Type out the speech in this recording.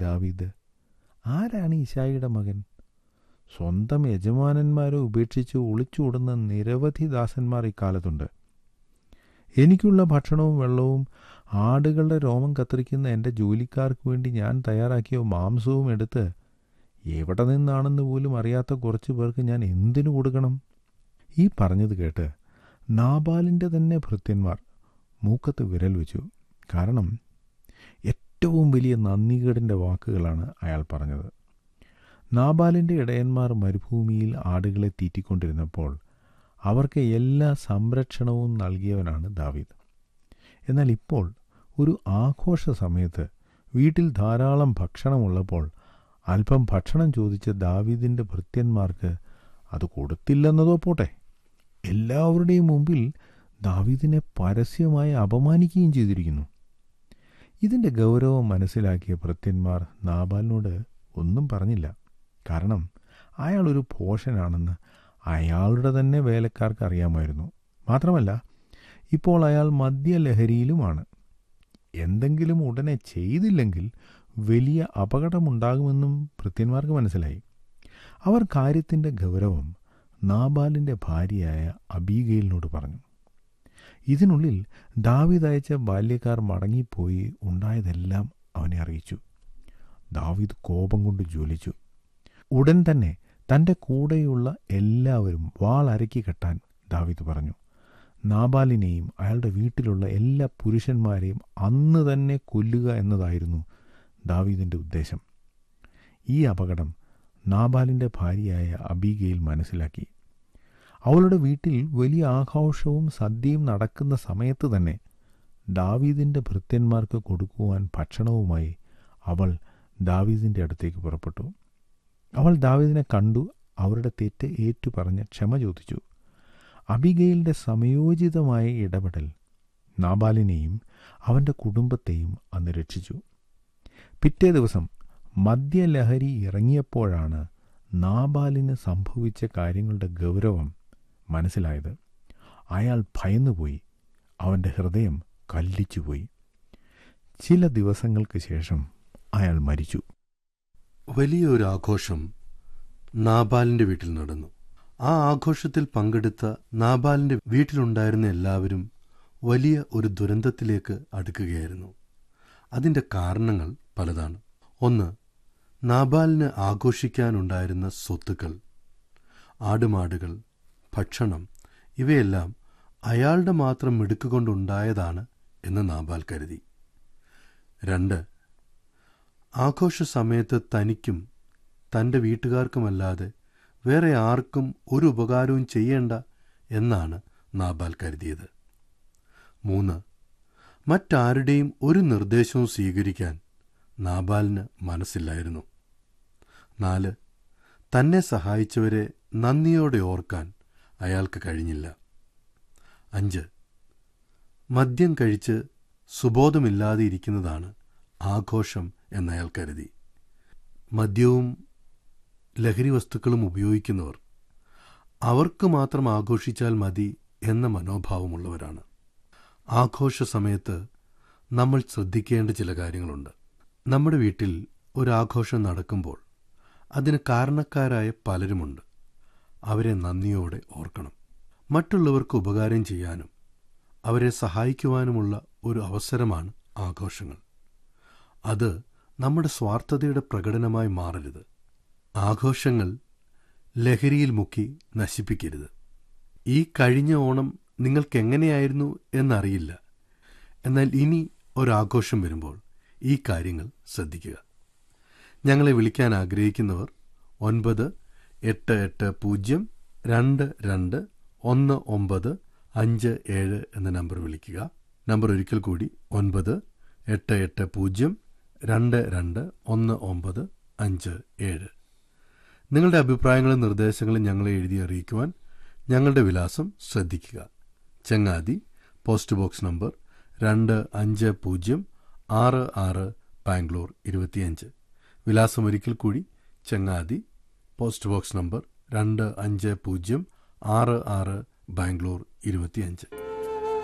ദാവീദ് ആരാണ് ഇശായിയുടെ മകൻ സ്വന്തം യജമാനന്മാരെ ഉപേക്ഷിച്ച് ഒളിച്ചോടുന്ന നിരവധി ദാസന്മാർ ഇക്കാലത്തുണ്ട് എനിക്കുള്ള ഭക്ഷണവും വെള്ളവും ആടുകളുടെ രോമം കത്തിരിക്കുന്ന എൻ്റെ ജോലിക്കാർക്ക് വേണ്ടി ഞാൻ തയ്യാറാക്കിയ മാംസവും എടുത്ത് എവിടെ നിന്നാണെന്ന് പോലും അറിയാത്ത കുറച്ച് പേർക്ക് ഞാൻ എന്തിനു കൊടുക്കണം ഈ പറഞ്ഞത് കേട്ട് നാബാലിൻ്റെ തന്നെ ഭൃത്യന്മാർ മൂക്കത്ത് വിരൽ വെച്ചു കാരണം ഏറ്റവും വലിയ നന്ദികേടിൻ്റെ വാക്കുകളാണ് അയാൾ പറഞ്ഞത് നാബാലിൻ്റെ ഇടയന്മാർ മരുഭൂമിയിൽ ആടുകളെ തീറ്റിക്കൊണ്ടിരുന്നപ്പോൾ അവർക്ക് എല്ലാ സംരക്ഷണവും നൽകിയവനാണ് ദാവീദ് എന്നാൽ ഇപ്പോൾ ഒരു ആഘോഷ സമയത്ത് വീട്ടിൽ ധാരാളം ഭക്ഷണമുള്ളപ്പോൾ അല്പം ഭക്ഷണം ചോദിച്ച ദാവീദിൻ്റെ ഭൃത്യന്മാർക്ക് അത് കൊടുത്തില്ലെന്നതോ പോട്ടെ എല്ലാവരുടെയും മുമ്പിൽ ദാവീദിനെ പരസ്യമായി അപമാനിക്കുകയും ചെയ്തിരിക്കുന്നു ഇതിൻ്റെ ഗൗരവം മനസ്സിലാക്കിയ ഭൃത്യന്മാർ നാബാലിനോട് ഒന്നും പറഞ്ഞില്ല കാരണം അയാൾ ഒരു പോഷനാണെന്ന് അയാളുടെ തന്നെ വേലക്കാർക്ക് അറിയാമായിരുന്നു മാത്രമല്ല ഇപ്പോൾ അയാൾ മദ്യലഹരിയിലുമാണ് എന്തെങ്കിലും ഉടനെ ചെയ്തില്ലെങ്കിൽ വലിയ അപകടമുണ്ടാകുമെന്നും ഭൃത്യന്മാർക്ക് മനസ്സിലായി അവർ കാര്യത്തിൻ്റെ ഗൗരവം നാബാലിൻ്റെ ഭാര്യയായ അബീഗയിലിനോട് പറഞ്ഞു ഇതിനുള്ളിൽ ദാവീദ് അയച്ച ബാല്യക്കാർ മടങ്ങിപ്പോയി ഉണ്ടായതെല്ലാം അവനെ അറിയിച്ചു ദാവീദ് കോപം കൊണ്ട് ജ്വലിച്ചു ഉടൻ തന്നെ തൻ്റെ കൂടെയുള്ള എല്ലാവരും വാളരക്കി കെട്ടാൻ ദാവീദ് പറഞ്ഞു നാബാലിനെയും അയാളുടെ വീട്ടിലുള്ള എല്ലാ പുരുഷന്മാരെയും അന്ന് തന്നെ കൊല്ലുക എന്നതായിരുന്നു ദാവീദിൻ്റെ ഉദ്ദേശം ഈ അപകടം നാബാലിൻ്റെ ഭാര്യയായ അബീഗയിൽ മനസ്സിലാക്കി അവളുടെ വീട്ടിൽ വലിയ ആഘോഷവും സദ്യയും നടക്കുന്ന സമയത്ത് തന്നെ ദാവീദിൻ്റെ ഭൃത്യന്മാർക്ക് കൊടുക്കുവാൻ ഭക്ഷണവുമായി അവൾ ദാവീദിൻ്റെ അടുത്തേക്ക് പുറപ്പെട്ടു അവൾ ദാവീദിനെ കണ്ടു അവരുടെ തെറ്റ് ഏറ്റു പറഞ്ഞ് ക്ഷമ ചോദിച്ചു അബിഗയിലിൻ്റെ സമയോചിതമായ ഇടപെടൽ നാബാലിനെയും അവൻ്റെ കുടുംബത്തെയും അന്ന് രക്ഷിച്ചു പിറ്റേ ദിവസം മദ്യലഹരി ഇറങ്ങിയപ്പോഴാണ് നാബാലിന് സംഭവിച്ച കാര്യങ്ങളുടെ ഗൗരവം മനസ്സിലായത് അയാൾ ഭയന്നുപോയി അവൻ്റെ ഹൃദയം കല്ലിച്ചുപോയി ചില ദിവസങ്ങൾക്ക് ശേഷം അയാൾ മരിച്ചു വലിയൊരു ആഘോഷം നാബാലിന്റെ വീട്ടിൽ നടന്നു ആ ആഘോഷത്തിൽ പങ്കെടുത്ത നാബാലിന്റെ വീട്ടിലുണ്ടായിരുന്ന എല്ലാവരും വലിയ ഒരു ദുരന്തത്തിലേക്ക് അടുക്കുകയായിരുന്നു അതിന്റെ കാരണങ്ങൾ പലതാണ് ഒന്ന് നാബാലിന് ആഘോഷിക്കാനുണ്ടായിരുന്ന സ്വത്തുക്കൾ ആടുമാടുകൾ ഭക്ഷണം ഇവയെല്ലാം അയാളുടെ മാത്രം മിടുക്കുകൊണ്ടുണ്ടായതാണ് എന്ന് നാബാൽ കരുതി രണ്ട് ആഘോഷ സമയത്ത് തനിക്കും തൻ്റെ വീട്ടുകാർക്കുമല്ലാതെ വേറെ ആർക്കും ഒരു ഉപകാരവും ചെയ്യേണ്ട എന്നാണ് നാബാൽ കരുതിയത് മൂന്ന് മറ്റാരുടെയും ഒരു നിർദ്ദേശവും സ്വീകരിക്കാൻ നാബാലിന് മനസ്സില്ലായിരുന്നു നാല് തന്നെ സഹായിച്ചവരെ നന്ദിയോടെ ഓർക്കാൻ അയാൾക്ക് കഴിഞ്ഞില്ല അഞ്ച് മദ്യം കഴിച്ച് സുബോധമില്ലാതെ ഇരിക്കുന്നതാണ് ആഘോഷം എന്നയാൾ കരുതി മദ്യവും ലഹരി വസ്തുക്കളും ഉപയോഗിക്കുന്നവർ അവർക്ക് മാത്രം ആഘോഷിച്ചാൽ മതി എന്ന മനോഭാവമുള്ളവരാണ് ആഘോഷ സമയത്ത് നമ്മൾ ശ്രദ്ധിക്കേണ്ട ചില കാര്യങ്ങളുണ്ട് നമ്മുടെ വീട്ടിൽ ഒരാഘോഷം നടക്കുമ്പോൾ അതിന് കാരണക്കാരായ പലരുമുണ്ട് അവരെ നന്ദിയോടെ ഓർക്കണം മറ്റുള്ളവർക്ക് ഉപകാരം ചെയ്യാനും അവരെ സഹായിക്കുവാനുമുള്ള ഒരു അവസരമാണ് ആഘോഷങ്ങൾ അത് നമ്മുടെ സ്വാർത്ഥതയുടെ പ്രകടനമായി മാറരുത് ആഘോഷങ്ങൾ ലഹരിയിൽ മുക്കി നശിപ്പിക്കരുത് ഈ കഴിഞ്ഞ ഓണം നിങ്ങൾക്കെങ്ങനെയായിരുന്നു എന്നറിയില്ല എന്നാൽ ഇനി ഒരാഘോഷം വരുമ്പോൾ ഈ കാര്യങ്ങൾ ശ്രദ്ധിക്കുക ഞങ്ങളെ വിളിക്കാൻ ആഗ്രഹിക്കുന്നവർ ഒൻപത് എട്ട് എട്ട് പൂജ്യം രണ്ട് രണ്ട് ഒന്ന് ഒമ്പത് അഞ്ച് ഏഴ് എന്ന നമ്പർ വിളിക്കുക നമ്പർ ഒരിക്കൽ കൂടി ഒൻപത് എട്ട് എട്ട് പൂജ്യം രണ്ട് രണ്ട് ഒന്ന് ഒമ്പത് അഞ്ച് ഏഴ് നിങ്ങളുടെ അഭിപ്രായങ്ങളും നിർദ്ദേശങ്ങളും ഞങ്ങളെ എഴുതി അറിയിക്കുവാൻ ഞങ്ങളുടെ വിലാസം ശ്രദ്ധിക്കുക ചങ്ങാതി പോസ്റ്റ് ബോക്സ് നമ്പർ രണ്ട് അഞ്ച് പൂജ്യം ആറ് ആറ് ബാംഗ്ലൂർ ഇരുപത്തിയഞ്ച് വിലാസം ഒരിക്കൽ കൂടി ചങ്ങാതി പോസ്റ്റ് ബോക്സ് നമ്പർ രണ്ട് അഞ്ച് പൂജ്യം ആറ് ആറ് ബാംഗ്ലൂർ ഇരുപത്തിയഞ്ച്